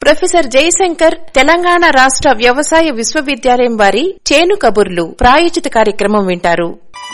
professor Jayashankar Telangana రాష్ట్ర వ్యవసాయ విశ్వవిద్యాలయం వారి చేను కబుర్లు ప్రాయోజిత కార్యక్రమం వింటారు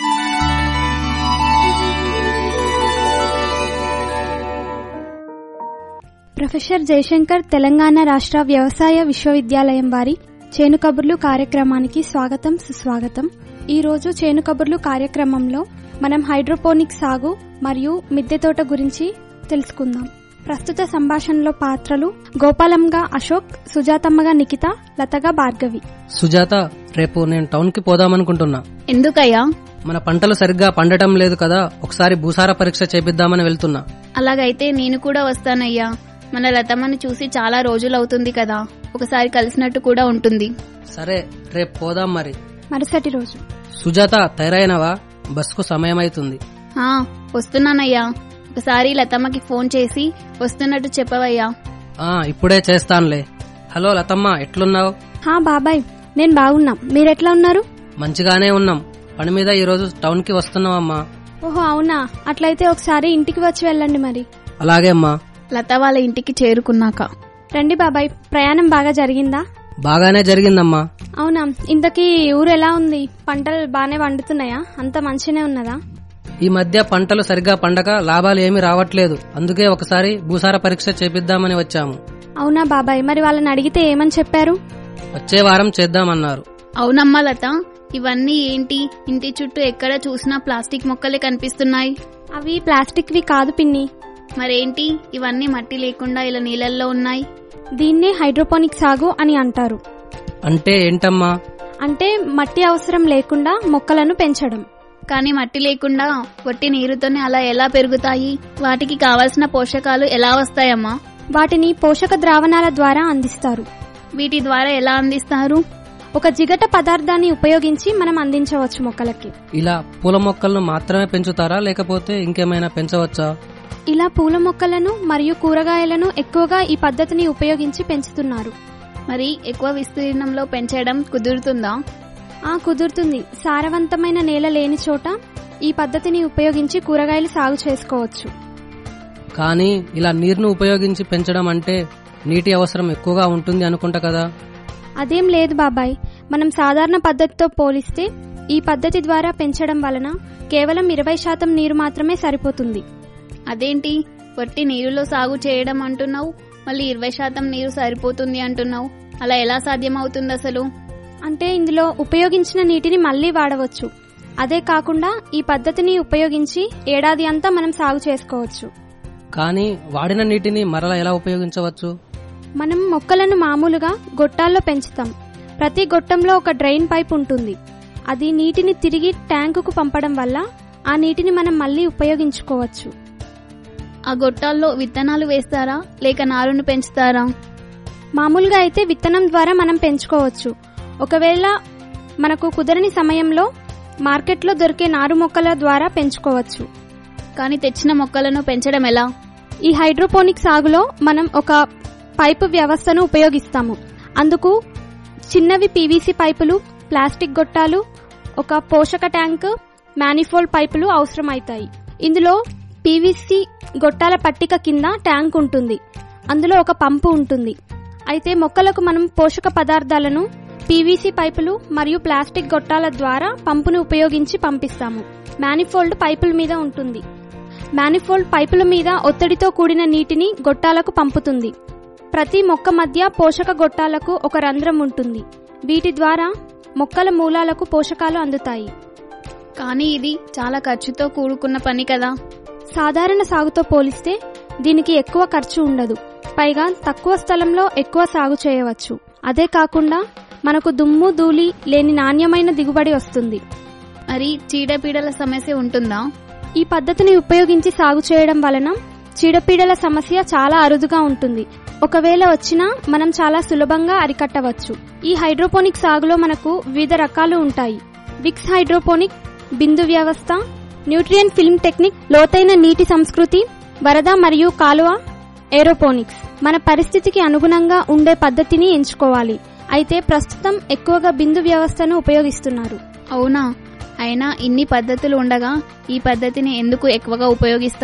ప్రొఫెసర్ జయశంకర్ తెలంగాణ రాష్ట్ర వ్యవసాయ విశ్వవిద్యాలయం వారి చేను కబుర్లు కార్యక్రమానికి స్వాగతం సుస్వాగతం ఈ రోజు చేను కబుర్లు కార్యక్రమంలో మనం హైడ్రోపోనిక్ సాగు మరియు మిద్దె తోట గురించి తెలుసుకుందాం ప్రస్తుత సంభాషణలో పాత్రలు గోపాలంగా అశోక్ సుజాతమ్మగా నిఖిత లతగా భార్గవి సుజాత రేపు నేను టౌన్ కి పోదామనుకుంటున్నా ఎందుకయ్యా మన పంటలు సరిగ్గా పండటం లేదు కదా ఒకసారి భూసార పరీక్ష చేపిద్దామని వెళ్తున్నా అలాగైతే నేను కూడా వస్తానయ్యా మన లతమ్మని చూసి చాలా రోజులవుతుంది కదా ఒకసారి కలిసినట్టు కూడా ఉంటుంది సరే రేపు పోదాం మరి మరుసటి రోజు సుజాత తయారైనవా బస్కు సమయం అవుతుంది ఆ వస్తున్నానయ్యా ఒకసారి లతమ్మకి ఫోన్ చేసి వస్తున్నట్టు చెప్పవయ్యా ఆ ఇప్పుడే చేస్తానులే హలో లతమ్మ ఎట్లున్నావు హా బాబాయ్ నేను బాగున్నా మీరెట్లా ఉన్నారు మంచిగానే ఉన్నాం పని మీద ఈ రోజు టౌన్ కి వస్తున్నావమ్మా ఓహో అవునా అట్లయితే ఒకసారి ఇంటికి వచ్చి వెళ్ళండి మరి అలాగే అమ్మా లత వాళ్ళ ఇంటికి చేరుకున్నాక రండి బాబాయ్ ప్రయాణం బాగా జరిగిందా బాగానే జరిగిందమ్మా అవునా ఇంతకీ ఊరు ఎలా ఉంది పంటలు బాగానే వండుతున్నాయా అంత మంచిగానే ఉన్నదా ఈ మధ్య పంటలు సరిగ్గా పండక లాభాలు ఏమీ రావట్లేదు అందుకే ఒకసారి భూసార పరీక్ష చేపిద్దామని వచ్చాము అవునా బాబాయ్ మరి వాళ్ళని అడిగితే ఏమని చెప్పారు వచ్చే వారం చేద్దామన్నారు అవునమ్మా లత ఇవన్నీ ఏంటి ఇంటి చుట్టూ ఎక్కడ చూసినా ప్లాస్టిక్ మొక్కలే కనిపిస్తున్నాయి అవి ప్లాస్టిక్వి కాదు పిన్ని మరేంటి ఇవన్నీ మట్టి లేకుండా ఇలా నీళ్ళల్లో ఉన్నాయి దీన్నే హైడ్రోపోనిక్ సాగు అని అంటారు అంటే ఏంటమ్మా అంటే మట్టి అవసరం లేకుండా మొక్కలను పెంచడం కానీ మట్టి లేకుండా వట్టి నీరుతోనే అలా ఎలా పెరుగుతాయి వాటికి కావలసిన పోషకాలు ఎలా వస్తాయమ్మా వాటిని పోషక ద్రావణాల ద్వారా అందిస్తారు వీటి ద్వారా ఎలా అందిస్తారు ఒక జిగట పదార్థాన్ని ఉపయోగించి మనం అందించవచ్చు మొక్కలకి ఇలా పూల మొక్కలను మాత్రమే పెంచుతారా లేకపోతే ఇంకేమైనా పెంచవచ్చా ఇలా పూల మొక్కలను మరియు కూరగాయలను ఎక్కువగా ఈ పద్ధతిని ఉపయోగించి పెంచుతున్నారు మరి ఎక్కువ విస్తీర్ణంలో పెంచడం కుదురుతుందా ఆ కుదురుతుంది సారవంతమైన నేల లేని చోట ఈ పద్ధతిని ఉపయోగించి కూరగాయలు సాగు చేసుకోవచ్చు కానీ ఇలా నీరును ఉపయోగించి పెంచడం అంటే నీటి అవసరం ఎక్కువగా ఉంటుంది అనుకుంటా కదా అదేం లేదు బాబాయ్ మనం సాధారణ పద్ధతితో పోలిస్తే ఈ పద్ధతి ద్వారా పెంచడం వలన కేవలం ఇరవై శాతం నీరు మాత్రమే సరిపోతుంది అదేంటి వట్టి నీరులో సాగు చేయడం అంటున్నావు మళ్ళీ ఇరవై శాతం నీరు సరిపోతుంది అంటున్నావు అలా ఎలా సాధ్యమవుతుంది అసలు అంటే ఇందులో ఉపయోగించిన నీటిని మళ్లీ వాడవచ్చు అదే కాకుండా ఈ పద్ధతిని ఉపయోగించి ఏడాది అంతా మనం సాగు చేసుకోవచ్చు కానీ వాడిన నీటిని మరలా ఎలా ఉపయోగించవచ్చు మనం మొక్కలను మామూలుగా గొట్టాల్లో పెంచుతాం ప్రతి గొట్టంలో ఒక డ్రైన్ పైప్ ఉంటుంది అది నీటిని తిరిగి ట్యాంకుకు పంపడం వల్ల ఆ నీటిని మనం మళ్ళీ ఉపయోగించుకోవచ్చు ఆ గొట్టాల్లో విత్తనాలు వేస్తారా లేక నారును పెంచుతారా మామూలుగా అయితే విత్తనం ద్వారా మనం పెంచుకోవచ్చు ఒకవేళ మనకు కుదరని సమయంలో మార్కెట్లో దొరికే నారు మొక్కల ద్వారా పెంచుకోవచ్చు కానీ తెచ్చిన మొక్కలను పెంచడం ఎలా ఈ హైడ్రోపోనిక్ సాగులో మనం ఒక పైపు వ్యవస్థను ఉపయోగిస్తాము అందుకు చిన్నవి పీవీసీ పైపులు ప్లాస్టిక్ గొట్టాలు ఒక పోషక ట్యాంక్ మ్యానిఫోల్డ్ పైపులు అవసరమవుతాయి ఇందులో పీవీసీ గొట్టాల పట్టిక కింద ట్యాంక్ ఉంటుంది అందులో ఒక పంపు ఉంటుంది అయితే మొక్కలకు మనం పోషక పదార్థాలను పీవీసీ పైపులు మరియు ప్లాస్టిక్ గొట్టాల ద్వారా పంపును ఉపయోగించి పంపిస్తాము మ్యానిఫోల్డ్ పైపుల మీద ఉంటుంది మ్యానిఫోల్డ్ పైపుల మీద ఒత్తిడితో కూడిన నీటిని గొట్టాలకు పంపుతుంది ప్రతి మొక్క మధ్య పోషక గొట్టాలకు ఒక రంధ్రం ఉంటుంది వీటి ద్వారా మొక్కల మూలాలకు పోషకాలు అందుతాయి కానీ ఇది చాలా ఖర్చుతో కూడుకున్న పని కదా సాధారణ సాగుతో పోలిస్తే దీనికి ఎక్కువ ఖర్చు ఉండదు పైగా తక్కువ స్థలంలో ఎక్కువ సాగు చేయవచ్చు అదే కాకుండా మనకు దుమ్ము ధూళి లేని నాణ్యమైన దిగుబడి వస్తుంది మరి చీడపీడల సమస్య ఉంటుందా ఈ పద్ధతిని ఉపయోగించి సాగు చేయడం వలన చీడపీడల సమస్య చాలా అరుదుగా ఉంటుంది ఒకవేళ వచ్చినా మనం చాలా సులభంగా అరికట్టవచ్చు ఈ హైడ్రోపోనిక్ సాగులో మనకు వివిధ రకాలు ఉంటాయి విక్స్ హైడ్రోపోనిక్ బిందు వ్యవస్థ న్యూట్రియన్ ఫిల్మ్ టెక్నిక్ లోతైన నీటి సంస్కృతి వరద మరియు కాలువ ఏరోపోనిక్స్ మన పరిస్థితికి అనుగుణంగా ఉండే పద్ధతిని ఎంచుకోవాలి అయితే ప్రస్తుతం ఎక్కువగా బిందు వ్యవస్థను ఉపయోగిస్తున్నారు అవునా అయినా ఇన్ని పద్ధతులు ఉండగా ఈ పద్ధతిని ఎందుకు ఎక్కువగా ఉపయోగిస్తారు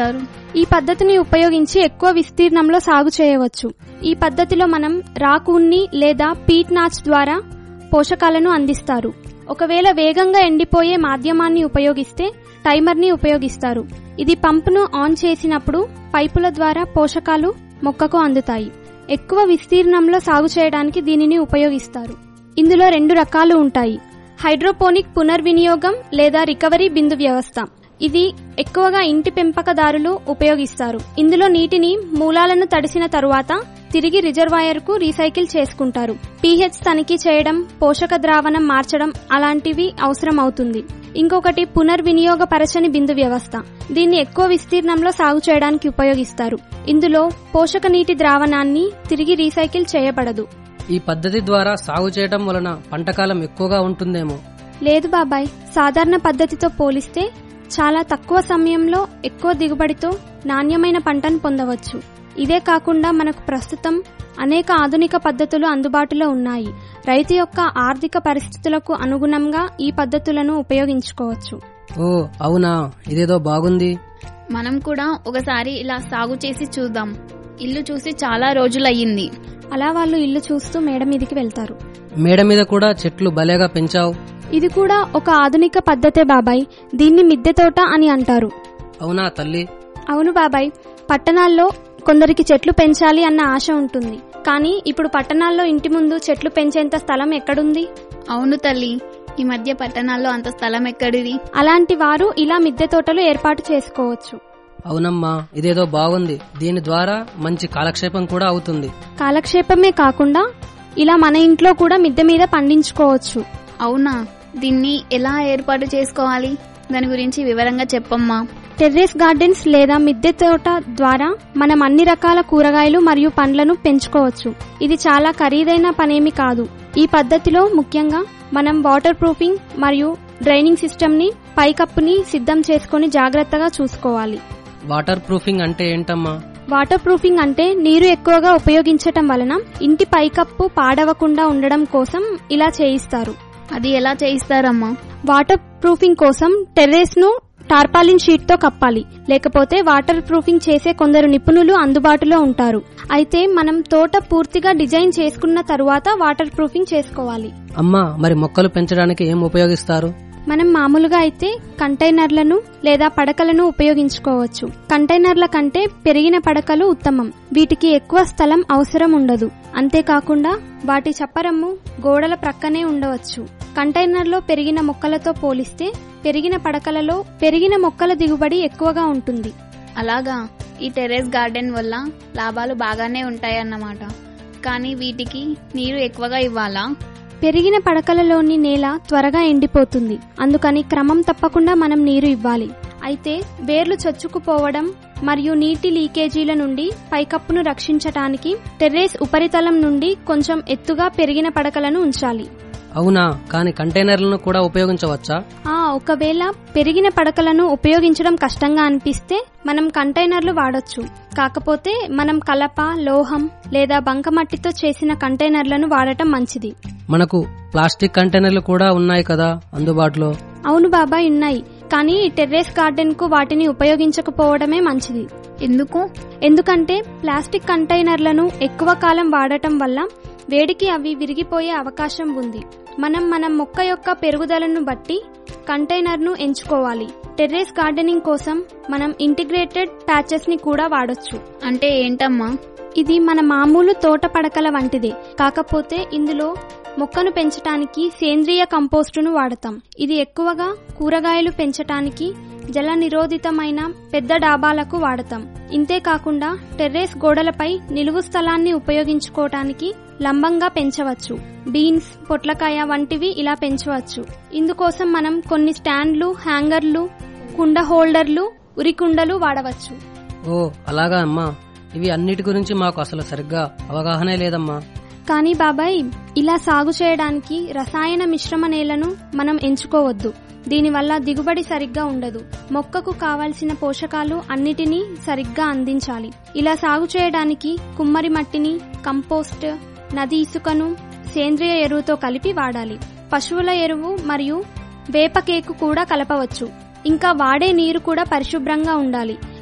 ఈ పద్ధతిని ఉపయోగించి ఎక్కువ విస్తీర్ణంలో సాగు చేయవచ్చు ఈ పద్ధతిలో మనం రాకున్ని లేదా పీట్ నాచ్ ద్వారా పోషకాలను అందిస్తారు ఒకవేళ వేగంగా ఎండిపోయే మాధ్యమాన్ని ఉపయోగిస్తే టైమర్ని ఉపయోగిస్తారు ఇది పంపును ఆన్ చేసినప్పుడు పైపుల ద్వారా పోషకాలు మొక్కకు అందుతాయి ఎక్కువ విస్తీర్ణంలో సాగు చేయడానికి దీనిని ఉపయోగిస్తారు ఇందులో రెండు రకాలు ఉంటాయి హైడ్రోపోనిక్ పునర్వినియోగం లేదా రికవరీ బిందు వ్యవస్థ ఇది ఎక్కువగా ఇంటి పెంపకదారులు ఉపయోగిస్తారు ఇందులో నీటిని మూలాలను తడిసిన తరువాత తిరిగి రిజర్వాయర్ కు రీసైకిల్ చేసుకుంటారు పీహెచ్ తనిఖీ చేయడం పోషక ద్రావణం మార్చడం అలాంటివి అవసరం అవుతుంది ఇంకొకటి పునర్వినియోగపరచని బిందు వ్యవస్థ దీన్ని ఎక్కువ విస్తీర్ణంలో సాగు చేయడానికి ఉపయోగిస్తారు ఇందులో పోషక నీటి ద్రావణాన్ని తిరిగి రీసైకిల్ చేయబడదు ఈ పద్ధతి ద్వారా సాగు చేయడం వలన పంటకాలం ఎక్కువగా ఉంటుందేమో లేదు బాబాయ్ సాధారణ పద్ధతితో పోలిస్తే చాలా తక్కువ సమయంలో ఎక్కువ దిగుబడితో నాణ్యమైన పంటను పొందవచ్చు ఇదే కాకుండా మనకు ప్రస్తుతం అనేక ఆధునిక పద్ధతులు అందుబాటులో ఉన్నాయి రైతు యొక్క ఆర్థిక పరిస్థితులకు అనుగుణంగా ఈ పద్ధతులను ఉపయోగించుకోవచ్చు ఓ అవునా ఇదేదో బాగుంది మనం కూడా ఒకసారి ఇలా సాగు చేసి చూద్దాం ఇల్లు చూసి చాలా రోజులయ్యింది అలా వాళ్ళు ఇల్లు చూస్తూ మేడ మీదికి వెళ్తారు మేడ మీద కూడా చెట్లు భలేగా పెంచావు ఇది కూడా ఒక ఆధునిక పద్ధతే బాబాయ్ దీన్ని మిద్దె తోట అని అంటారు అవునా తల్లి అవును బాబాయ్ పట్టణాల్లో కొందరికి చెట్లు పెంచాలి అన్న ఆశ ఉంటుంది కానీ ఇప్పుడు పట్టణాల్లో ఇంటి ముందు చెట్లు పెంచేంత స్థలం ఎక్కడుంది అవును తల్లి ఈ మధ్య పట్టణాల్లో అంత స్థలం ఎక్కడిది అలాంటి వారు ఇలా మిద్దె తోటలు ఏర్పాటు చేసుకోవచ్చు అవునమ్మా ఇదేదో బాగుంది దీని ద్వారా మంచి కాలక్షేపం కూడా అవుతుంది కాలక్షేపమే కాకుండా ఇలా మన ఇంట్లో కూడా మిద్దె మీద పండించుకోవచ్చు అవునా దీన్ని ఎలా ఏర్పాటు చేసుకోవాలి దాని గురించి వివరంగా చెప్పమ్మా టెర్రస్ గార్డెన్స్ లేదా మిద్దె తోట ద్వారా మనం అన్ని రకాల కూరగాయలు మరియు పండ్లను పెంచుకోవచ్చు ఇది చాలా ఖరీదైన పనేమి కాదు ఈ పద్ధతిలో ముఖ్యంగా మనం వాటర్ ప్రూఫింగ్ మరియు డ్రైనింగ్ సిస్టమ్ ని పైకప్పుని సిద్ధం చేసుకొని జాగ్రత్తగా చూసుకోవాలి వాటర్ ప్రూఫింగ్ అంటే ఏంటమ్మా వాటర్ ప్రూఫింగ్ అంటే నీరు ఎక్కువగా ఉపయోగించటం వలన ఇంటి పైకప్పు పాడవకుండా ఉండడం కోసం ఇలా చేయిస్తారు అది ఎలా చేయిస్తారమ్మా వాటర్ ప్రూఫింగ్ కోసం టెర్రస్ ను టార్పాలిన్ షీట్ తో కప్పాలి లేకపోతే వాటర్ ప్రూఫింగ్ చేసే కొందరు నిపుణులు అందుబాటులో ఉంటారు అయితే మనం తోట పూర్తిగా డిజైన్ చేసుకున్న తరువాత వాటర్ ప్రూఫింగ్ చేసుకోవాలి అమ్మా మరి మొక్కలు పెంచడానికి ఏం ఉపయోగిస్తారు మనం మామూలుగా అయితే కంటైనర్లను లేదా పడకలను ఉపయోగించుకోవచ్చు కంటైనర్ల కంటే పెరిగిన పడకలు ఉత్తమం వీటికి ఎక్కువ స్థలం అవసరం ఉండదు అంతేకాకుండా వాటి చప్పరము గోడల ప్రక్కనే ఉండవచ్చు కంటైనర్లో పెరిగిన మొక్కలతో పోలిస్తే పెరిగిన పడకలలో పెరిగిన మొక్కల దిగుబడి ఎక్కువగా ఉంటుంది అలాగా ఈ టెర్రస్ గార్డెన్ వల్ల లాభాలు బాగానే ఉంటాయన్నమాట కానీ వీటికి నీరు ఎక్కువగా ఇవ్వాలా పెరిగిన పడకలలోని నేల త్వరగా ఎండిపోతుంది అందుకని క్రమం తప్పకుండా మనం నీరు ఇవ్వాలి అయితే వేర్లు చొచ్చుకుపోవడం మరియు నీటి లీకేజీల నుండి పైకప్పును రక్షించటానికి టెర్రేస్ ఉపరితలం నుండి కొంచెం ఎత్తుగా పెరిగిన పడకలను ఉంచాలి అవునా కాని కంటైనర్లను కూడా ఉపయోగించవచ్చా ఆ ఒకవేళ పెరిగిన పడకలను ఉపయోగించడం కష్టంగా అనిపిస్తే మనం కంటైనర్లు వాడొచ్చు కాకపోతే మనం కలప లోహం లేదా బంకమట్టితో చేసిన కంటైనర్లను వాడటం మంచిది మనకు ప్లాస్టిక్ కంటైనర్లు కూడా ఉన్నాయి కదా అందుబాటులో అవును బాబాయ్ ఉన్నాయి కానీ టెర్రస్ గార్డెన్ కు వాటిని ఉపయోగించకపోవడమే మంచిది ఎందుకు ఎందుకంటే ప్లాస్టిక్ కంటైనర్లను ఎక్కువ కాలం వాడటం వల్ల వేడికి అవి విరిగిపోయే అవకాశం ఉంది మనం మన మొక్క యొక్క పెరుగుదలను బట్టి కంటైనర్ను ఎంచుకోవాలి టెర్రస్ గార్డెనింగ్ కోసం మనం ఇంటిగ్రేటెడ్ ప్యాచెస్ ని కూడా వాడొచ్చు అంటే ఏంటమ్మా ఇది మన మామూలు తోట పడకల వంటిదే కాకపోతే ఇందులో మొక్కను పెంచటానికి సేంద్రియ కంపోస్టును వాడతాం ఇది ఎక్కువగా కూరగాయలు పెంచటానికి జల నిరోధితమైన పెద్ద డాబాలకు వాడతాం ఇంతే కాకుండా టెర్రేస్ గోడలపై నిలువు స్థలాన్ని ఉపయోగించుకోవటానికి లంబంగా పెంచవచ్చు బీన్స్ పొట్లకాయ వంటివి ఇలా పెంచవచ్చు ఇందుకోసం మనం కొన్ని స్టాండ్లు హ్యాంగర్లు కుండ హోల్డర్లు ఉరికుండలు వాడవచ్చు ఓ అలాగా అమ్మా ఇవి అన్నిటి గురించి మాకు అసలు సరిగ్గా అవగాహనే లేదమ్మా కానీ బాబాయ్ ఇలా సాగు చేయడానికి రసాయన మిశ్రమ నేలను మనం ఎంచుకోవద్దు దీనివల్ల దిగుబడి సరిగ్గా ఉండదు మొక్కకు కావలసిన పోషకాలు అన్నిటినీ సరిగ్గా అందించాలి ఇలా సాగు చేయడానికి కుమ్మరి మట్టిని కంపోస్ట్ నది ఇసుకను సేంద్రియ ఎరువుతో కలిపి వాడాలి పశువుల ఎరువు మరియు వేప కేకు కూడా కలపవచ్చు ఇంకా వాడే నీరు కూడా పరిశుభ్రంగా ఉండాలి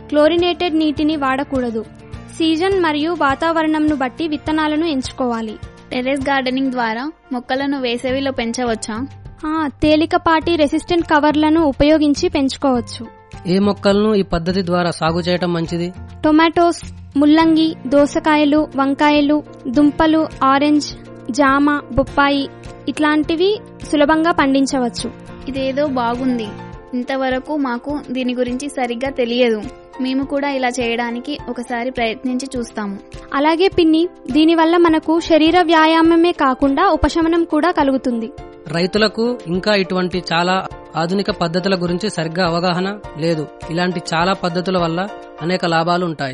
క్లోరినేటెడ్ నీటిని వాడకూడదు సీజన్ మరియు వాతావరణంను బట్టి విత్తనాలను ఎంచుకోవాలి టెరెస్ గార్డెనింగ్ ద్వారా మొక్కలను వేసవిలో పెంచవచ్చా ఆ, తేలికపాటి రెసిస్టెంట్ కవర్లను ఉపయోగించి పెంచుకోవచ్చు ఏ మొక్కలను ఈ పద్ధతి ద్వారా సాగు చేయటం మంచిది టొమాటోస్ ముల్లంగి దోసకాయలు వంకాయలు దుంపలు ఆరెంజ్ జామ బొప్పాయి ఇట్లాంటివి సులభంగా పండించవచ్చు ఇదేదో బాగుంది ఇంతవరకు మాకు దీని గురించి సరిగ్గా తెలియదు మేము కూడా ఇలా చేయడానికి ఒకసారి ప్రయత్నించి చూస్తాము అలాగే పిన్ని దీనివల్ల మనకు శరీర వ్యాయామమే కాకుండా ఉపశమనం కూడా కలుగుతుంది రైతులకు ఇంకా ఇటువంటి చాలా ఆధునిక పద్ధతుల గురించి సరిగ్గా అవగాహన లేదు ఇలాంటి చాలా పద్ధతుల వల్ల అనేక లాభాలు ఉంటాయి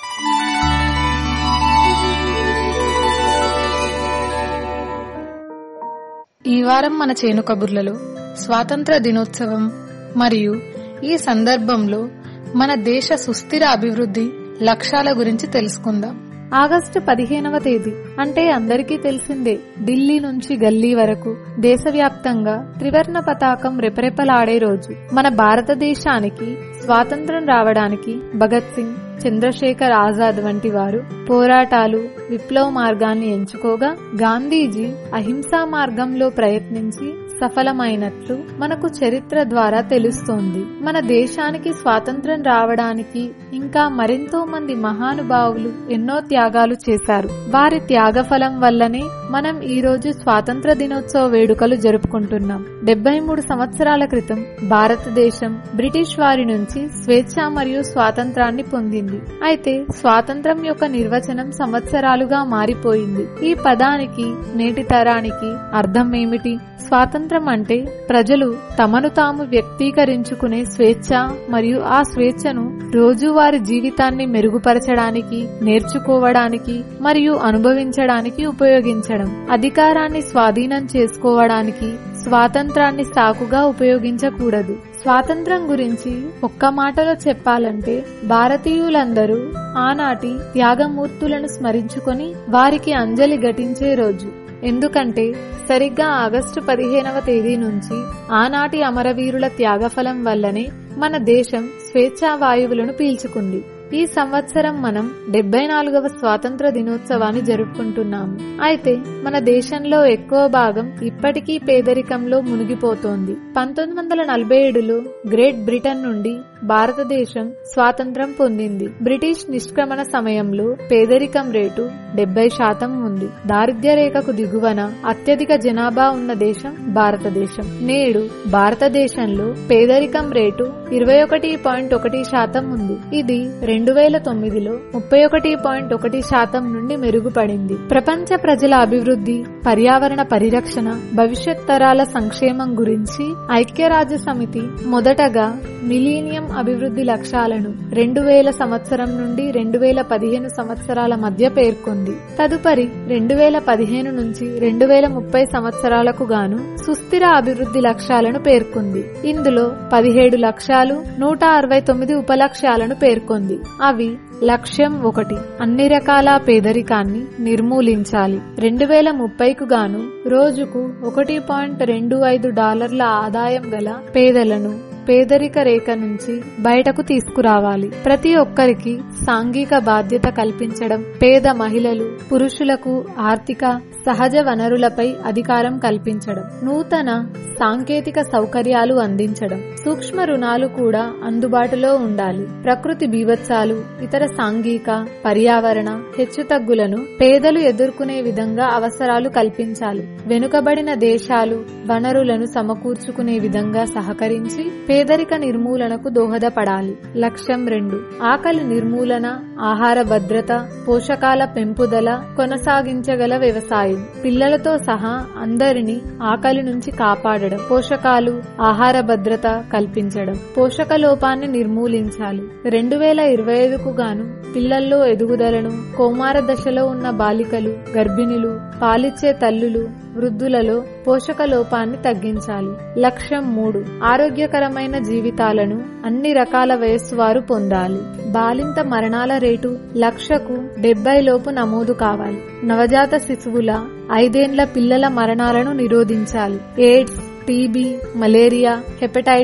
ఈ వారం మన చేను కబుర్లలో స్వాతంత్ర దినోత్సవం మరియు ఈ సందర్భంలో మన దేశ సుస్థిర అభివృద్ధి లక్ష్యాల గురించి తెలుసుకుందాం ఆగస్టు పదిహేనవ తేదీ అంటే అందరికీ తెలిసిందే ఢిల్లీ నుంచి గల్లీ వరకు దేశవ్యాప్తంగా త్రివర్ణ పతాకం రెపరెపలాడే రోజు మన భారతదేశానికి స్వాతంత్రం రావడానికి భగత్ సింగ్ చంద్రశేఖర్ ఆజాద్ వంటి వారు పోరాటాలు విప్లవ మార్గాన్ని ఎంచుకోగా గాంధీజీ అహింసా మార్గంలో ప్రయత్నించి సఫలమైనట్లు మనకు చరిత్ర ద్వారా తెలుస్తోంది మన దేశానికి స్వాతంత్రం రావడానికి ఇంకా మరెంతో మంది మహానుభావులు ఎన్నో త్యాగాలు చేశారు వారి త్యాగఫలం వల్లనే మనం ఈ రోజు స్వాతంత్ర దినోత్సవ వేడుకలు జరుపుకుంటున్నాం డెబ్బై మూడు సంవత్సరాల క్రితం భారతదేశం బ్రిటిష్ వారి నుంచి స్వేచ్ఛ మరియు స్వాతంత్రాన్ని పొందింది అయితే స్వాతంత్రం యొక్క నిర్వచనం సంవత్సరాలుగా మారిపోయింది ఈ పదానికి నేటి తరానికి అర్థం ఏమిటి స్వాతంత్రం అంటే ప్రజలు తమను తాము వ్యక్తీకరించుకునే స్వేచ్ఛ మరియు ఆ స్వేచ్ఛను రోజువారి జీవితాన్ని మెరుగుపరచడానికి నేర్చుకోవడానికి మరియు అనుభవించడానికి ఉపయోగించడం అధికారాన్ని స్వాధీనం చేసుకోవడానికి స్వాతంత్రాన్ని సాకుగా ఉపయోగించకూడదు స్వాతంత్రం గురించి ఒక్క మాటలో చెప్పాలంటే భారతీయులందరూ ఆనాటి త్యాగమూర్తులను స్మరించుకొని వారికి అంజలి ఘటించే రోజు ఎందుకంటే సరిగ్గా ఆగస్టు పదిహేనవ తేదీ నుంచి ఆనాటి అమరవీరుల త్యాగఫలం వల్లనే మన దేశం స్వేచ్ఛా వాయువులను పీల్చుకుంది ఈ సంవత్సరం మనం డెబ్బై నాలుగవ స్వాతంత్ర దినోత్సవాన్ని జరుపుకుంటున్నాము అయితే మన దేశంలో ఎక్కువ భాగం ఇప్పటికీ పేదరికంలో మునిగిపోతోంది పంతొమ్మిది వందల నలభై ఏడులో గ్రేట్ బ్రిటన్ నుండి భారతదేశం స్వాతంత్రం పొందింది బ్రిటిష్ నిష్క్రమణ సమయంలో పేదరికం రేటు డెబ్బై శాతం ఉంది దారిద్ర్య రేఖకు దిగువన అత్యధిక జనాభా ఉన్న దేశం భారతదేశం నేడు భారతదేశంలో పేదరికం రేటు ఇరవై ఒకటి పాయింట్ ఒకటి శాతం ఉంది ఇది రెండు వేల తొమ్మిదిలో ముప్పై ఒకటి పాయింట్ ఒకటి శాతం నుండి మెరుగుపడింది ప్రపంచ ప్రజల అభివృద్ధి పర్యావరణ పరిరక్షణ భవిష్యత్ తరాల సంక్షేమం గురించి ఐక్యరాజ్య సమితి మొదటగా మిలీనియం అభివృద్ధి లక్ష్యాలను రెండు వేల సంవత్సరం నుండి రెండు వేల పదిహేను సంవత్సరాల మధ్య పేర్కొంది తదుపరి రెండు వేల పదిహేను నుంచి రెండు వేల ముప్పై సంవత్సరాలకు గాను సుస్థిర అభివృద్ధి లక్ష్యాలను పేర్కొంది ఇందులో పదిహేడు లక్ష్యాలు నూట అరవై తొమ్మిది ఉపలక్ష్యాలను పేర్కొంది అవి లక్ష్యం ఒకటి అన్ని రకాల పేదరికాన్ని నిర్మూలించాలి రెండు వేల ముప్పైకు గాను రోజుకు ఒకటి పాయింట్ రెండు ఐదు డాలర్ల ఆదాయం గల పేదలను పేదరిక రేఖ నుంచి బయటకు తీసుకురావాలి ప్రతి ఒక్కరికి సాంఘిక బాధ్యత కల్పించడం పేద మహిళలు పురుషులకు ఆర్థిక సహజ వనరులపై అధికారం కల్పించడం నూతన సాంకేతిక సౌకర్యాలు అందించడం సూక్ష్మ రుణాలు కూడా అందుబాటులో ఉండాలి ప్రకృతి బీభత్సాలు ఇతర సాంఘిక పర్యావరణ హెచ్చుతగ్గులను పేదలు ఎదుర్కొనే విధంగా అవసరాలు కల్పించాలి వెనుకబడిన దేశాలు వనరులను సమకూర్చుకునే విధంగా సహకరించి పేదరిక నిర్మూలనకు దోహదపడాలి లక్ష్యం రెండు ఆకలి నిర్మూలన ఆహార భద్రత పోషకాల పెంపుదల కొనసాగించగల వ్యవసాయం పిల్లలతో సహా అందరినీ ఆకలి నుంచి కాపాడడం పోషకాలు ఆహార భద్రత కల్పించడం పోషక లోపాన్ని నిర్మూలించాలి రెండు వేల ఇరవై ఐదుకు గాను పిల్లల్లో ఎదుగుదలను కౌమార దశలో ఉన్న బాలికలు గర్భిణులు పాలిచ్చే తల్లులు వృద్ధులలో పోషక లోపాన్ని తగ్గించాలి లక్ష్యం మూడు ఆరోగ్యకరమైన జీవితాలను అన్ని రకాల వయస్సు వారు పొందాలి బాలింత మరణాల రేటు లక్షకు డెబ్బై లోపు నమోదు కావాలి నవజాత శిశువుల ఐదేండ్ల పిల్లల మరణాలను నిరోధించాలి ఎయిడ్స్ టీబీ మలేరియా హెపటైటిస్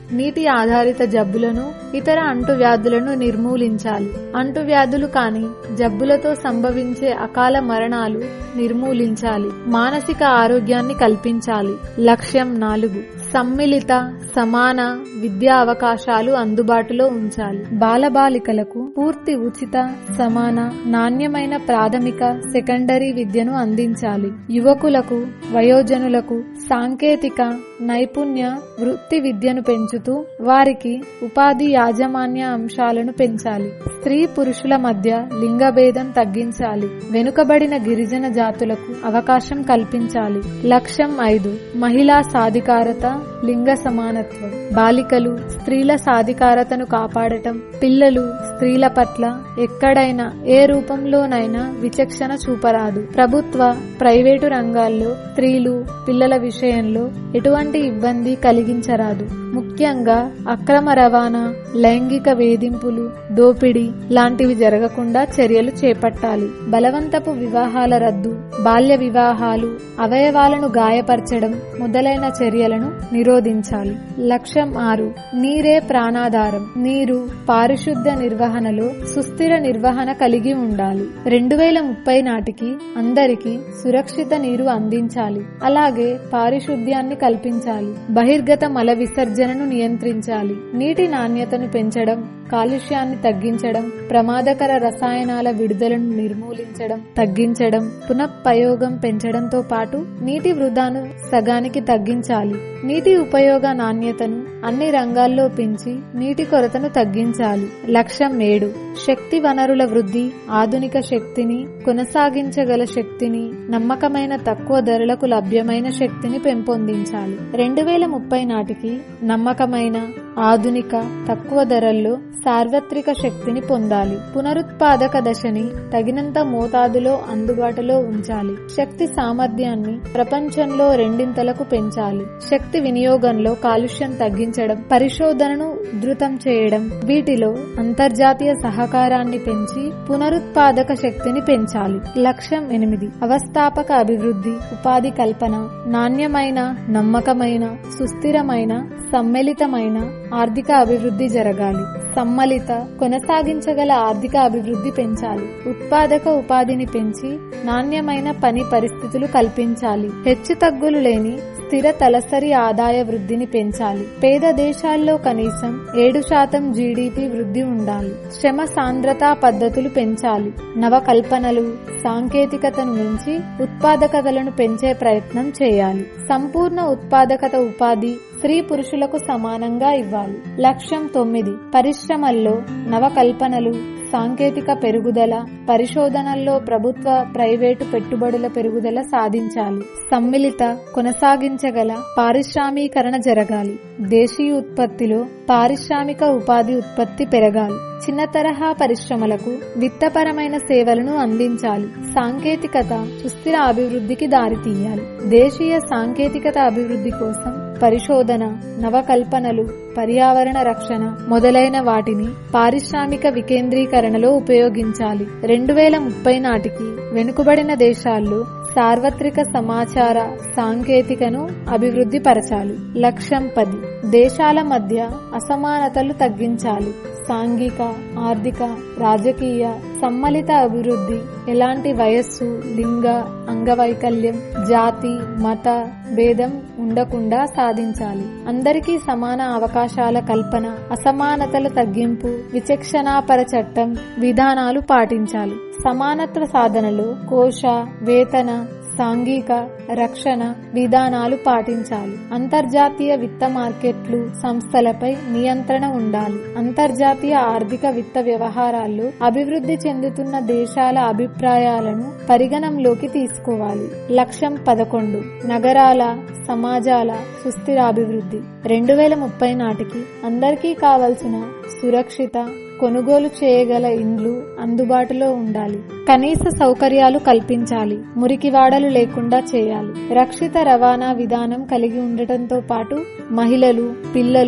నీటి ఆధారిత జబ్బులను ఇతర అంటువ్యాధులను నిర్మూలించాలి అంటువ్యాధులు కాని జబ్బులతో సంభవించే అకాల మరణాలు నిర్మూలించాలి మానసిక ఆరోగ్యాన్ని కల్పించాలి లక్ష్యం నాలుగు సమ్మిళిత సమాన విద్యా అవకాశాలు అందుబాటులో ఉంచాలి బాలబాలికలకు పూర్తి ఉచిత సమాన నాణ్యమైన ప్రాథమిక సెకండరీ విద్యను అందించాలి యువకులకు వయోజనులకు సాంకేతిక నైపుణ్య వృత్తి విద్యను పెంచుతూ వారికి ఉపాధి యాజమాన్య అంశాలను పెంచాలి స్త్రీ పురుషుల మధ్య లింగభేదం తగ్గించాలి వెనుకబడిన గిరిజన జాతులకు అవకాశం కల్పించాలి లక్ష్యం ఐదు మహిళా సాధికారత లింగ సమానత్వం బాలికలు స్త్రీల సాధికారతను కాపాడటం పిల్లలు స్త్రీల పట్ల ఎక్కడైనా ఏ రూపంలోనైనా విచక్షణ చూపరాదు ప్రభుత్వ ప్రైవేటు రంగాల్లో స్త్రీలు పిల్లల విషయంలో ఎటువంటి ఇబ్బంది కలిగించరాదు ముఖ్యంగా అక్రమ రవాణా లైంగిక వేధింపులు దోపిడీ లాంటివి జరగకుండా చర్యలు చేపట్టాలి బలవంతపు వివాహాల రద్దు బాల్య వివాహాలు అవయవాలను గాయపరచడం మొదలైన చర్యలను నిరోధించాలి లక్ష్యం ఆరు నీరే ప్రాణాధారం నీరు పారిశుద్ధ్య నిర్వహణలో సుస్థిర నిర్వహణ కలిగి ఉండాలి రెండు వేల ముప్పై నాటికి అందరికీ సురక్షిత నీరు అందించాలి అలాగే పారిశుద్ధ్యాన్ని కల్పించాలి బహిర్గత మల విసర్జనను నియంత్రించాలి నీటి నాణ్యతను పెంచడం కాలుష్యాన్ని తగ్గించడం ప్రమాదకర రసాయనాల విడుదలను నిర్మూలించడం తగ్గించడం పునఃప్రయోగం పెంచడంతో పాటు నీటి వృధాను సగానికి తగ్గించాలి నీటి ఉపయోగ నాణ్యతను అన్ని రంగాల్లో పెంచి నీటి కొరతను తగ్గించాలి లక్ష్యం ఏడు శక్తి వనరుల వృద్ధి ఆధునిక శక్తిని కొనసాగించగల శక్తిని నమ్మకమైన తక్కువ ధరలకు లభ్యమైన శక్తిని పెంపొందించాలి రెండు వేల ముప్పై నాటికి నమ్మకమైన ఆధునిక తక్కువ ధరల్లో సార్వత్రిక శక్తిని పొందాలి పునరుత్పాదక దశని తగినంత మోతాదులో అందుబాటులో ఉంచాలి శక్తి సామర్థ్యాన్ని ప్రపంచంలో రెండింతలకు పెంచాలి శక్తి వినియోగంలో కాలుష్యం తగ్గించడం పరిశోధనను ఉధృతం చేయడం వీటిలో అంతర్జాతీయ సహకారాన్ని పెంచి పునరుత్పాదక శక్తిని పెంచాలి లక్ష్యం ఎనిమిది అవస్థాపక అభివృద్ధి ఉపాధి కల్పన నాణ్యమైన నమ్మకమైన సుస్థిరమైన సమ్మిళితమైన ఆర్థిక అభివృద్ధి జరగాలి సమ్మలిత కొనసాగించగల ఆర్థిక అభివృద్ధి పెంచాలి ఉత్పాదక ఉపాధిని పెంచి నాణ్యమైన పని పరిస్థితులు కల్పించాలి హెచ్చుతగ్గులు లేని స్థిర తలసరి ఆదాయ వృద్ధిని పెంచాలి పేద దేశాల్లో కనీసం ఏడు శాతం జీడిపి వృద్ధి ఉండాలి శ్రమ సాంద్రతా పద్ధతులు పెంచాలి నవకల్పనలు సాంకేతికతను మించి ఉత్పాదకతలను పెంచే ప్రయత్నం చేయాలి సంపూర్ణ ఉత్పాదకత ఉపాధి స్త్రీ పురుషులకు సమానంగా ఇవ్వాలి లక్ష్యం తొమ్మిది పరిశ్రమల్లో నవకల్పనలు సాంకేతిక పెరుగుదల పరిశోధనల్లో ప్రభుత్వ ప్రైవేటు పెట్టుబడుల పెరుగుదల సాధించాలి సమ్మిళిత కొనసాగించగల పారిశ్రామీకరణ జరగాలి దేశీయ ఉత్పత్తిలో పారిశ్రామిక ఉపాధి ఉత్పత్తి పెరగాలి చిన్న తరహా పరిశ్రమలకు విత్తపరమైన సేవలను అందించాలి సాంకేతికత సుస్థిర అభివృద్ధికి దారితీయాలి దేశీయ సాంకేతికత అభివృద్ధి కోసం పరిశోధన నవకల్పనలు పర్యావరణ రక్షణ మొదలైన వాటిని పారిశ్రామిక వికేంద్రీకరణలో ఉపయోగించాలి రెండు వేల ముప్పై నాటికి వెనుకబడిన దేశాల్లో సార్వత్రిక సమాచార సాంకేతికను అభివృద్ధి పరచాలి లక్ష్యం పది దేశాల మధ్య అసమానతలు తగ్గించాలి సాంఘిక ఆర్థిక రాజకీయ సమ్మలిత అభివృద్ధి ఎలాంటి వయస్సు లింగ అంగవైకల్యం జాతి మత భేదం ఉండకుండా సాధించాలి అందరికీ సమాన అవకాశాల కల్పన అసమానతల తగ్గింపు విచక్షణాపర చట్టం విధానాలు పాటించాలి సమానత్వ సాధనలో కోశ వేతన సాంఘిక రక్షణ విధానాలు పాటించాలి అంతర్జాతీయ విత్త మార్కెట్లు సంస్థలపై నియంత్రణ ఉండాలి అంతర్జాతీయ ఆర్థిక విత్త వ్యవహారాల్లో అభివృద్ధి చెందుతున్న దేశాల అభిప్రాయాలను పరిగణంలోకి తీసుకోవాలి లక్ష్యం పదకొండు నగరాల సమాజాల సుస్థిర అభివృద్ధి రెండు వేల ముప్పై నాటికి అందరికీ కావలసిన సురక్షిత కొనుగోలు చేయగల ఇండ్లు అందుబాటులో ఉండాలి కనీస సౌకర్యాలు కల్పించాలి మురికివాడలు లేకుండా చేయాలి రక్షిత రవాణా విధానం కలిగి ఉండటంతో పాటు మహిళలు పిల్లలు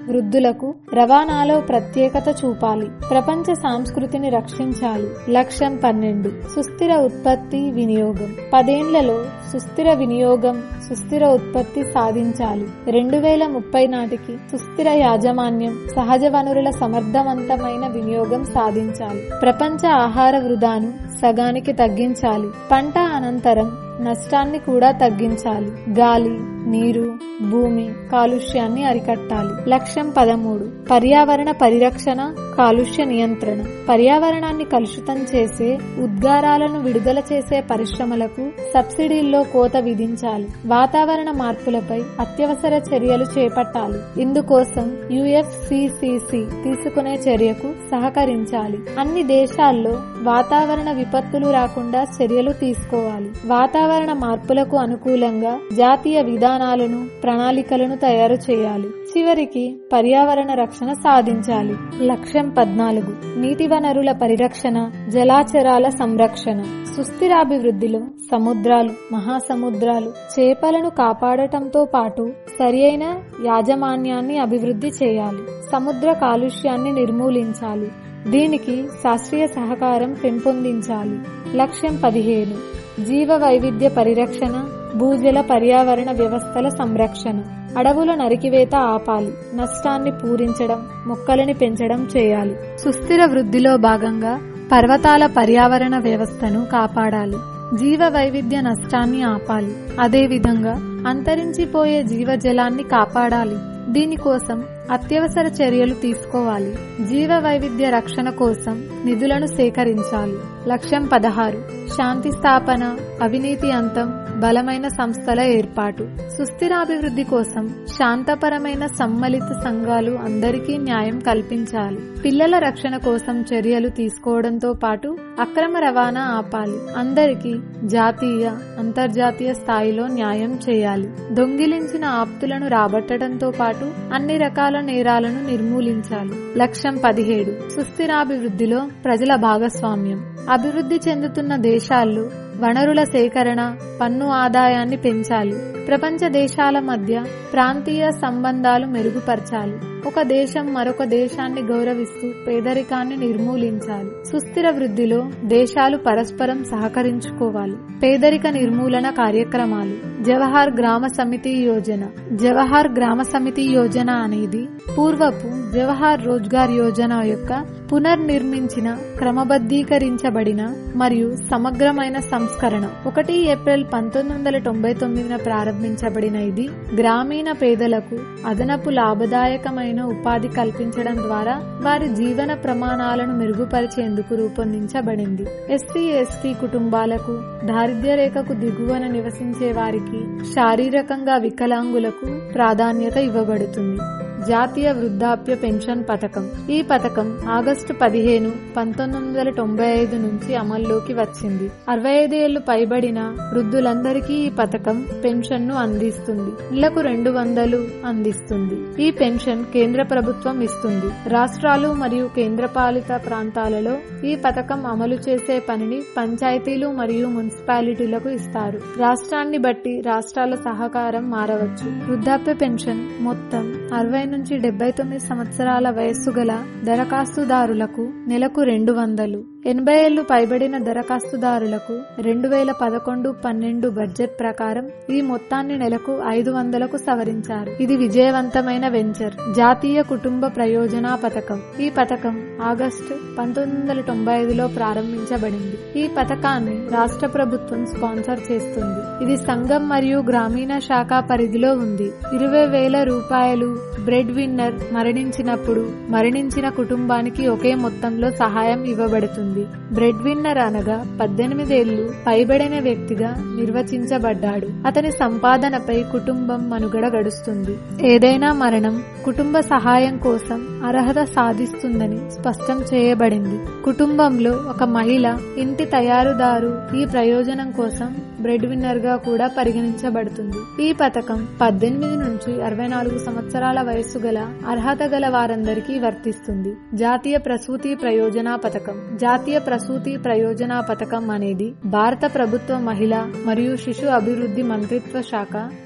వృద్ధులకు రవాణాలో ప్రత్యేకత చూపాలి ప్రపంచ సంస్కృతిని రక్షించాలి లక్ష్యం పన్నెండు సుస్థిర ఉత్పత్తి వినియోగం పదేండ్లలో సుస్థిర వినియోగం సుస్థిర ఉత్పత్తి సాధించాలి రెండు వేల ముప్పై నాటికి సుస్థిర యాజమాన్యం సహజ వనరుల సమర్థవంతమైన వినియోగం సాధించాలి ప్రపంచ ఆహార వృధాను సగానికి తగ్గించాలి పంట అనంతరం నష్టాన్ని కూడా తగ్గించాలి గాలి నీరు భూమి కాలుష్యాన్ని అరికట్టాలి లక్ష్యం పదమూడు పర్యావరణ పరిరక్షణ కాలుష్య నియంత్రణ పర్యావరణాన్ని కలుషితం చేసే ఉద్గారాలను విడుదల చేసే పరిశ్రమలకు సబ్సిడీల్లో కోత విధించాలి వాతావరణ మార్పులపై అత్యవసర చర్యలు చేపట్టాలి ఇందుకోసం యుఎఫ్సిసిసి తీసుకునే చర్యకు సహకరించాలి అన్ని దేశాల్లో వాతావరణ విపత్తులు రాకుండా చర్యలు తీసుకోవాలి వాతావరణ మార్పులకు అనుకూలంగా జాతీయ విధానాలను ప్రణాళికలను తయారు చేయాలి చివరికి పర్యావరణ రక్షణ సాధించాలి లక్ష్యం పద్నాలుగు నీటి వనరుల పరిరక్షణ జలాచరాల సంరక్షణ సుస్థిరాభివృద్ధిలో సముద్రాలు మహాసముద్రాలు చేపలను కాపాడటంతో పాటు సరియైన యాజమాన్యాన్ని అభివృద్ధి చేయాలి సముద్ర కాలుష్యాన్ని నిర్మూలించాలి దీనికి శాస్త్రీయ సహకారం పెంపొందించాలి లక్ష్యం పదిహేను జీవ వైవిధ్య పరిరక్షణ భూజల పర్యావరణ వ్యవస్థల సంరక్షణ అడవుల నరికివేత ఆపాలి నష్టాన్ని పూరించడం మొక్కలని పెంచడం చేయాలి సుస్థిర వృద్ధిలో భాగంగా పర్వతాల పర్యావరణ వ్యవస్థను కాపాడాలి జీవ వైవిధ్య నష్టాన్ని ఆపాలి అదేవిధంగా అంతరించిపోయే జీవజలాన్ని కాపాడాలి దీనికోసం అత్యవసర చర్యలు తీసుకోవాలి జీవ వైవిధ్య రక్షణ కోసం నిధులను సేకరించాలి లక్ష్యం పదహారు శాంతి స్థాపన అవినీతి అంతం బలమైన సంస్థల ఏర్పాటు సుస్థిరాభివృద్ధి కోసం శాంతపరమైన సమ్మలిత సంఘాలు అందరికీ న్యాయం కల్పించాలి పిల్లల రక్షణ కోసం చర్యలు తీసుకోవడంతో పాటు అక్రమ రవాణా ఆపాలి అందరికీ జాతీయ అంతర్జాతీయ స్థాయిలో న్యాయం చేయాలి దొంగిలించిన ఆప్తులను రాబట్టడంతో పాటు అన్ని రకాల నేరాలను నిర్మూలించాలి లక్ష్యం పదిహేడు సుస్థిరాభివృద్ధిలో ప్రజల భాగస్వామ్యం అభివృద్ధి చెందుతున్న దేశాల్లో వనరుల సేకరణ పన్ను ఆదాయాన్ని పెంచాలి ప్రపంచ దేశాల మధ్య ప్రాంతీయ సంబంధాలు మెరుగుపరచాలి ఒక దేశం మరొక దేశాన్ని గౌరవిస్తూ పేదరికాన్ని నిర్మూలించాలి సుస్థిర వృద్ధిలో దేశాలు పరస్పరం సహకరించుకోవాలి పేదరిక నిర్మూలన కార్యక్రమాలు జవహర్ గ్రామ సమితి యోజన జవహర్ గ్రామ సమితి యోజన అనేది పూర్వపు జవహర్ రోజ్గార్ యోజన యొక్క పునర్నిర్మించిన క్రమబద్ధీకరించబడిన మరియు సమగ్రమైన సంస్కరణ ఒకటి ఏప్రిల్ పంతొమ్మిది వందల తొంభై తొమ్మిదిన ప్రారంభించబడిన ఇది గ్రామీణ పేదలకు అదనపు లాభదాయకమైన ఉపాధి కల్పించడం ద్వారా వారి జీవన ప్రమాణాలను మెరుగుపరిచేందుకు రూపొందించబడింది ఎస్సీ ఎస్టీ కుటుంబాలకు దారిద్ర్య రేఖకు దిగువన నివసించే వారికి శారీరకంగా వికలాంగులకు ప్రాధాన్యత ఇవ్వబడుతుంది జాతీయ వృద్ధాప్య పెన్షన్ పథకం ఈ పథకం ఆగస్టు పదిహేను పంతొమ్మిది వందల తొంభై ఐదు నుంచి అమల్లోకి వచ్చింది అరవై ఐదేళ్లు పైబడిన వృద్ధులందరికీ ఈ పథకం పెన్షన్ ను అందిస్తుంది నెలకు రెండు వందలు అందిస్తుంది ఈ పెన్షన్ కేంద్ర ప్రభుత్వం ఇస్తుంది రాష్ట్రాలు మరియు కేంద్రపాలిత ప్రాంతాలలో ఈ పథకం అమలు చేసే పనిని పంచాయతీలు మరియు మున్సిపాలిటీలకు ఇస్తారు రాష్ట్రాన్ని బట్టి రాష్ట్రాల సహకారం మారవచ్చు వృద్ధాప్య పెన్షన్ మొత్తం అరవై నుంచి డెబ్బై తొమ్మిది సంవత్సరాల వయస్సు గల దరఖాస్తుదారులకు నెలకు రెండు వందలు ఎనభై ఏళ్లు పైబడిన దరఖాస్తుదారులకు రెండు వేల పదకొండు పన్నెండు బడ్జెట్ ప్రకారం ఈ మొత్తాన్ని నెలకు ఐదు వందలకు సవరించారు ఇది విజయవంతమైన వెంచర్ జాతీయ కుటుంబ ప్రయోజన పథకం ఈ పథకం ఆగస్టు పంతొమ్మిది వందల తొంభై ఐదులో ప్రారంభించబడింది ఈ పథకాన్ని రాష్ట్ర ప్రభుత్వం స్పాన్సర్ చేస్తుంది ఇది సంఘం మరియు గ్రామీణ శాఖ పరిధిలో ఉంది ఇరవై వేల రూపాయలు బ్రెడ్ విన్నర్ మరణించినప్పుడు మరణించిన కుటుంబానికి ఒకే మొత్తంలో సహాయం ఇవ్వబడుతుంది బ్రెడ్ విన్నర్ అనగా పద్దెనిమిదేళ్లు పైబడిన వ్యక్తిగా నిర్వచించబడ్డాడు అతని సంపాదనపై కుటుంబం మనుగడ గడుస్తుంది ఏదైనా మరణం కుటుంబ సహాయం కోసం అర్హత సాధిస్తుందని స్పష్టం చేయబడింది కుటుంబంలో ఒక మహిళ ఇంటి తయారుదారు ఈ ప్రయోజనం కోసం బ్రెడ్ విన్నర్ గా కూడా పరిగణించబడుతుంది ఈ పథకం పద్దెనిమిది నుంచి అరవై నాలుగు సంవత్సరాల వయస్సు గల అర్హత గల వారందరికీ వర్తిస్తుంది జాతీయ ప్రసూతి ప్రయోజన పథకం జాతీయ ప్రసూతి ప్రయోజన పథకం అనేది భారత ప్రభుత్వ మహిళా మరియు శిశు అభివృద్ధి మంత్రిత్వ శాఖ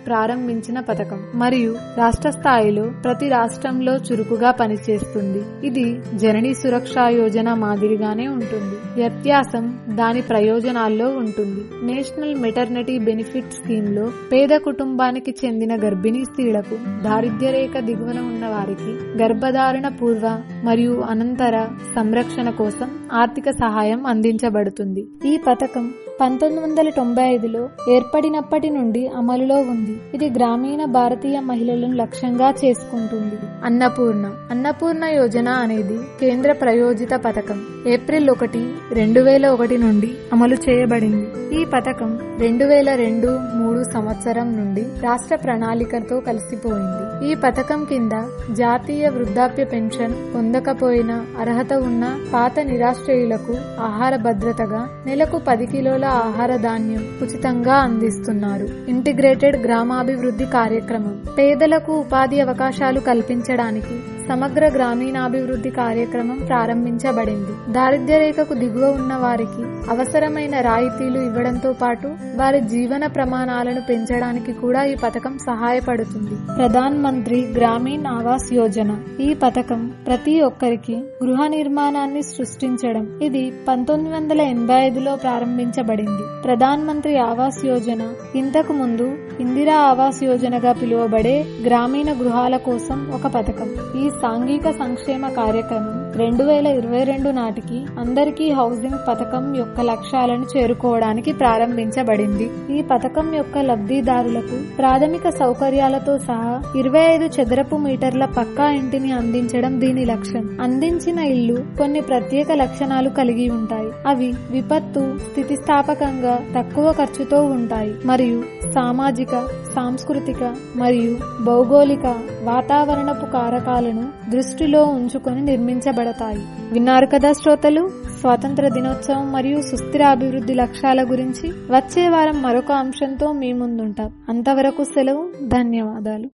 ప్రారంభించిన పథకం మరియు రాష్ట్ర స్థాయిలో ప్రతి రాష్ట్రంలో చురుకుగా పనిచేస్తుంది ఇది జననీ సురక్షా యోజన మాదిరిగానే ఉంటుంది వ్యత్యాసం దాని ప్రయోజనాల్లో ఉంటుంది నేషనల్ మెటర్నిటీ బెనిఫిట్ స్కీమ్ లో పేద కుటుంబానికి చెందిన గర్భిణీ స్త్రీలకు దారిద్ర్య రేఖ దిగువన ఉన్న వారికి గర్భధారణ పూర్వ మరియు అనంతర సంరక్షణ కోసం ఆర్థిక సహాయం అందించబడుతుంది ఈ పథకం పంతొమ్మిది వందల తొంభై ఐదులో ఏర్పడినప్పటి నుండి అమలులో ఉంది ఇది గ్రామీణ భారతీయ మహిళలను లక్ష్యంగా చేసుకుంటుంది అన్నపూర్ణ అన్నపూర్ణ యోజన అనేది కేంద్ర ప్రయోజిత పథకం ఏప్రిల్ ఒకటి రెండు వేల ఒకటి నుండి అమలు చేయబడింది ఈ పథకం రెండు వేల రెండు మూడు సంవత్సరం నుండి రాష్ట్ర ప్రణాళికతో కలిసిపోయింది ఈ పథకం కింద జాతీయ వృద్ధాప్య పెన్షన్ పొందకపోయిన అర్హత ఉన్న పాత నిరాశ్రయులకు ఆహార భద్రతగా నెలకు పది కిలోల ఆహార ధాన్యం ఉచితంగా అందిస్తున్నారు ఇంటిగ్రేటెడ్ గ్రామాభివృద్ధి కార్యక్రమం పేదలకు ఉపాధి అవకాశాలు కల్పించడానికి సమగ్ర గ్రామీణాభివృద్ధి కార్యక్రమం ప్రారంభించబడింది దారిద్ర్య రేఖకు దిగువ ఉన్న వారికి అవసరమైన రాయితీలు ఇవ్వడంతో పాటు వారి జీవన ప్రమాణాలను పెంచడానికి కూడా ఈ పథకం సహాయపడుతుంది ప్రధాన్ మంత్రి గ్రామీణ్ ఆవాస్ యోజన ఈ పథకం ప్రతి ఒక్కరికి గృహ నిర్మాణాన్ని సృష్టించడం ఇది పంతొమ్మిది వందల ఎనభై ఐదులో ప్రారంభించబడింది ప్రధాన్ మంత్రి ఆవాస్ యోజన ఇంతకు ముందు ఇందిరా ఆవాస్ యోజనగా పిలువబడే గ్రామీణ గృహాల కోసం ఒక పథకం ఈ సాంఘిక సంక్షేమ కార్యక్రమం రెండు వేల ఇరవై రెండు నాటికి అందరికీ హౌసింగ్ పథకం యొక్క లక్ష్యాలను చేరుకోవడానికి ప్రారంభించబడింది ఈ పథకం యొక్క లబ్ధిదారులకు ప్రాథమిక సౌకర్యాలతో సహా ఇరవై ఐదు చదరపు మీటర్ల పక్కా ఇంటిని అందించడం దీని లక్ష్యం అందించిన ఇల్లు కొన్ని ప్రత్యేక లక్షణాలు కలిగి ఉంటాయి అవి విపత్తు స్థితిస్థాపకంగా తక్కువ ఖర్చుతో ఉంటాయి మరియు సామాజిక సాంస్కృతిక మరియు భౌగోళిక వాతావరణపు కారకాలను దృష్టిలో ఉంచుకొని నిర్మించబడతాయి విన్నారు కదా శ్రోతలు స్వాతంత్ర దినోత్సవం మరియు సుస్థిర అభివృద్ధి లక్ష్యాల గురించి వచ్చే వారం మరొక అంశంతో మీ ముందుంటాం అంతవరకు సెలవు ధన్యవాదాలు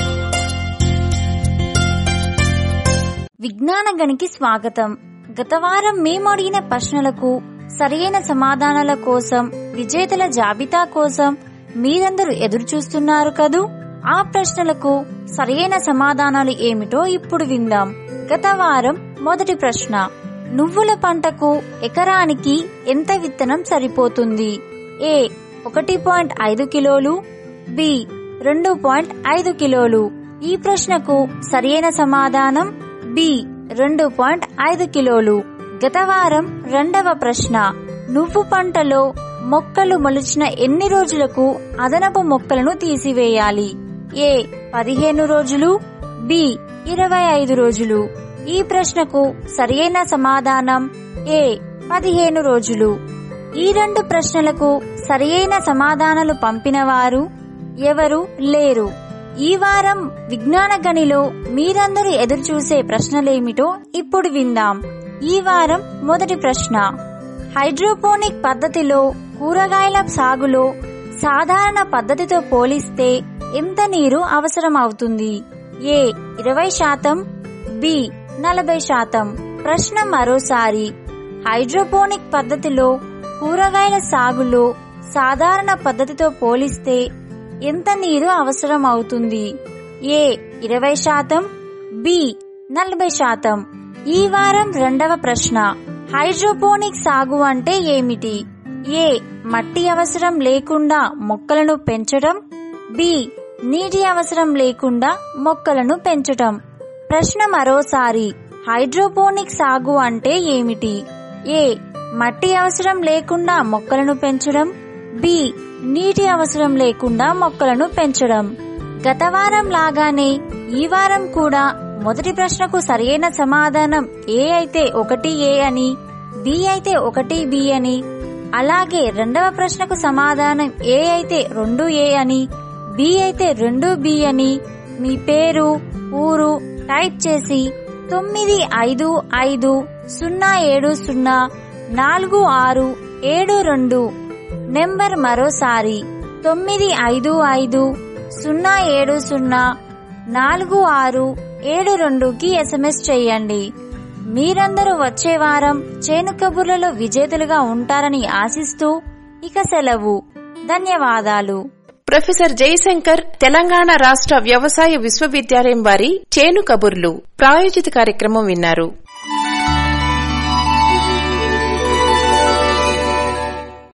విజ్ఞాన గనికి స్వాగతం గత వారం మేము అడిగిన ప్రశ్నలకు సరియైన సమాధానాల కోసం విజేతల జాబితా కోసం మీరందరూ ఎదురు చూస్తున్నారు కదూ ఆ ప్రశ్నలకు సరియైన సమాధానాలు ఏమిటో ఇప్పుడు విందాం గత వారం మొదటి ప్రశ్న నువ్వుల పంటకు ఎకరానికి ఎంత విత్తనం సరిపోతుంది ఏ ఒకటి పాయింట్ ఐదు కిలోలు బి రెండు పాయింట్ ఐదు కిలోలు ఈ ప్రశ్నకు సరియైన సమాధానం బి రెండు పాయింట్ ఐదు కిలోలు గత వారం రెండవ ప్రశ్న నువ్వు పంటలో మొక్కలు మొలిచిన ఎన్ని రోజులకు అదనపు మొక్కలను తీసివేయాలి ఏ పదిహేను రోజులు బి ఇరవై ఐదు రోజులు ఈ ప్రశ్నకు సరియైన సమాధానం ఏ పదిహేను రోజులు ఈ రెండు ప్రశ్నలకు సరియైన సమాధానాలు పంపినవారు ఎవరు లేరు ఈ వారం విజ్ఞాన గనిలో మీరందరూ ఎదురుచూసే ప్రశ్నలేమిటో ఇప్పుడు విందాం ఈ వారం మొదటి ప్రశ్న హైడ్రోపోనిక్ పద్ధతిలో కూరగాయల సాగులో సాధారణ పద్ధతితో పోలిస్తే ఎంత నీరు అవసరం అవుతుంది ఏ ఇరవై శాతం బి నలభై శాతం ప్రశ్న మరోసారి హైడ్రోపోనిక్ పద్ధతిలో కూరగాయల సాగులో సాధారణ పద్ధతితో పోలిస్తే ఎంత నీరు అవసరం అవుతుంది ఏ ఇరవై శాతం బి నలభై శాతం ఈ వారం రెండవ ప్రశ్న హైడ్రోపోనిక్ సాగు అంటే ఏమిటి ఏ మట్టి అవసరం లేకుండా మొక్కలను పెంచడం బి నీటి అవసరం లేకుండా మొక్కలను పెంచటం ప్రశ్న మరోసారి హైడ్రోపోనిక్ సాగు అంటే ఏమిటి ఏ మట్టి అవసరం లేకుండా మొక్కలను పెంచడం బి నీటి అవసరం లేకుండా మొక్కలను పెంచడం గత వారం లాగానే ఈ వారం కూడా మొదటి ప్రశ్నకు సరైన సమాధానం ఏ అయితే ఒకటి ఏ అని బి అయితే ఒకటి బి అని అలాగే రెండవ ప్రశ్నకు సమాధానం ఏ అయితే రెండు ఏ అని బి అయితే రెండు బి అని మీ పేరు ఊరు టైప్ చేసి తొమ్మిది ఐదు ఐదు సున్నా ఏడు సున్నా నాలుగు ఆరు ఏడు రెండు నెంబర్ మరోసారి తొమ్మిది ఐదు ఐదు సున్నా ఏడు సున్నా నాలుగు ఆరు ఏడు రెండుకి ఎస్ఎంఎస్ చేయండి మీరందరూ వచ్చే వారం చేను కబుర్లలో విజేతలుగా ఉంటారని ఆశిస్తూ ఇక సెలవు ధన్యవాదాలు ప్రొఫెసర్ జయశంకర్ తెలంగాణ రాష్ట్ర వ్యవసాయ విశ్వవిద్యాలయం వారి చేను కబుర్లు ప్రాయోజిత కార్యక్రమం విన్నారు